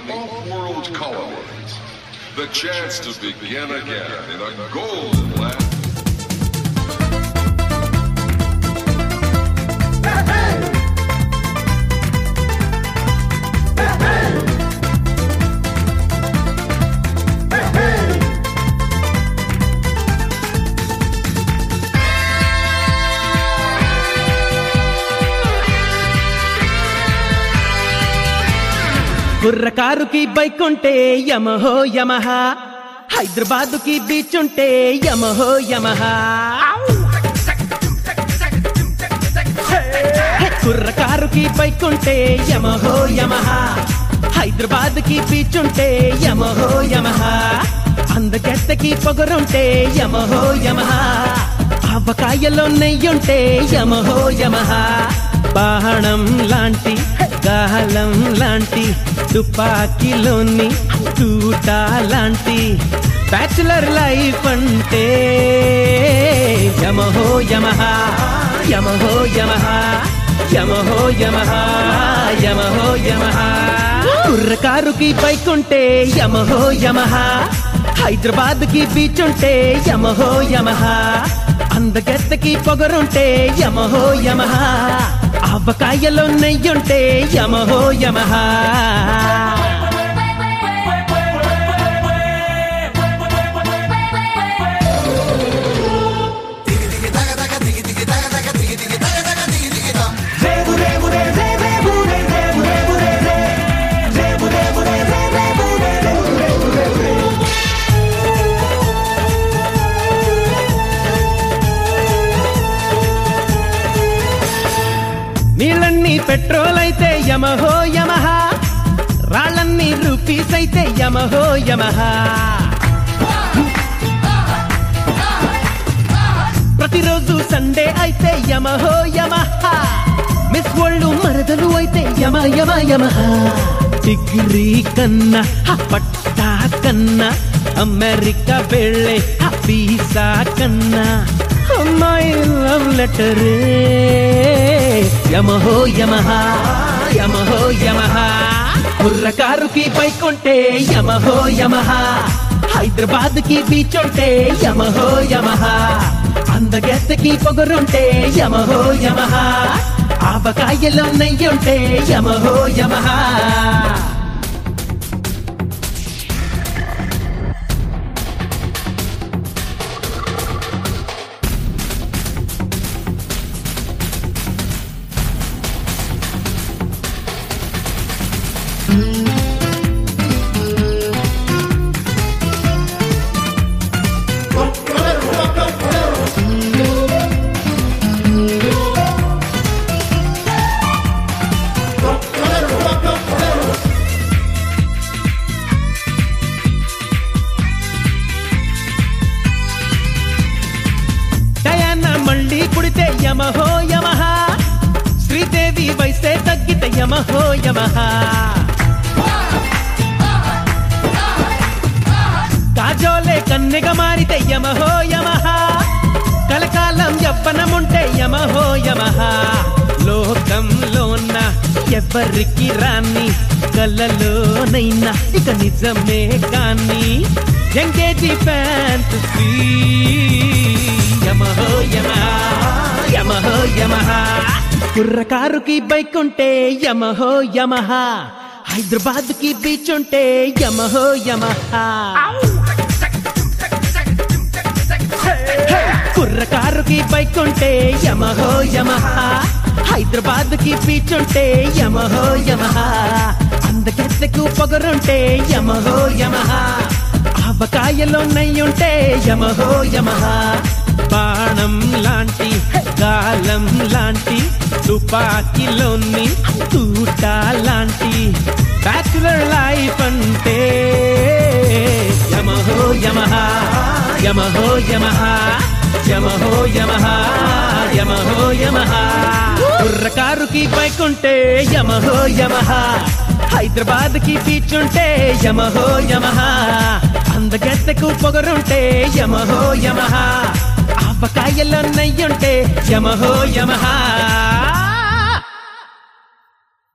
off-world colonies. The chance to begin again in a golden land. కుర్రకారుకి bike ఉంటే యమహో యమహ హైదరాబాద్ కి బీచ్ ఉంటే యమహో యమహ కుర్రకారుకి బైక్ ఉంటే యమహో యమహ హైదరాబాద్ కి బీచ్ ఉంటే యమహో యమహ అందగెత్తకి పొగరుంటే యమహో యమహ ఆవకాయలో నెయ్యుంటే యమహో యమహ బాణం లాంటి గాలం లాంటి తుపాకీలోని తూట లాంటి బ్యాచులర్ లైఫ్ అంటే యమహో యమహ యమహో యమహ యమహో యమహ యమహో యమహ కుర్రకారుకి బైక్ ఉంటే యమహో యమహ హైదరాబాద్ కి బీచ్ ఉంటే యమహో యమహ అందగెత్తకి పొగరుంటే యమహో యమహ ఆవకాయలో నెయ్యుంటే యమహో యమహ నీళ్ళన్నీ పెట్రోల్ అయితే యమహో యమహ రాళ్ళన్నీ రూపీస్ అయితే యమహో యమహ ప్రతిరోజు సండే అయితే యమహో యమహ మిస్ వరల్డ్ మరదలు అయితే యమ యమ యమహ డిగ్రీ కన్నా హ పట్టా కన్నా అమెరికా వెళ్ళే హ వీసా కన్నా అమ్మాయి లవ్ లెటర్ యమహో యమహ యమహో యమహ కుర్రకారుకి బైక్ ఉంటే యమహో యమహ హైదరాబాద్ కి బీచ్ ఉంటే యమహో యమహ అందగెత్తకి పొగరుంటే యమహో యమహ ఆవకాయలో నెయ్యుంటే యమహో యమహ డయానా మళ్ళీ పుడితే యమహో యమహ శ్రీదేవి వయసే తగ్గితే యమహో యమహ కాజోలే కన్నెగా మారితే యమహో యమహ కలకాలం యవ్వనముంటే యమహో యమహ లోకంలోన ఎవరికి రాని కలలోనైనా ఇక నిజమే కాని ఎంగేజీ ఫ్యాంటసీ యమహో యమహ యమహో యమహ కుర్రకారుకి బైక్ ఉంటే యమహో యమహ హైదరాబాద్ కి బీచ్ ఉంటే యమహో యమహ కుర్రకారుకి బైక్ ఉంటే యమహో యమహ హైదరాబాద్ కి బీచ్ ఉంటే యమహో యమహ అందకెత్తకు పొగరుంటే యమహో యమహ ఆవకాయలో నెయ్యుంటే యమహో యమహ బాణం లాంటి గాలం లాంటి తుపాకీలోని తూట లాంటి బ్యాచులర్ లైఫ్ అంటే యమహో యమహ యమహో యమహ యమహో యమహ యమహో యమహ కుర్రకారుకి బైక్ ఉంటే యమహో యమహ హైదరాబాద్ కి బీచ్ ఉంటే యమహో యమహ అందగెత్తకు పొగరుంటే యమహో యమహ ఆవకాయలో నెయ్యుంటే యమహో యమహ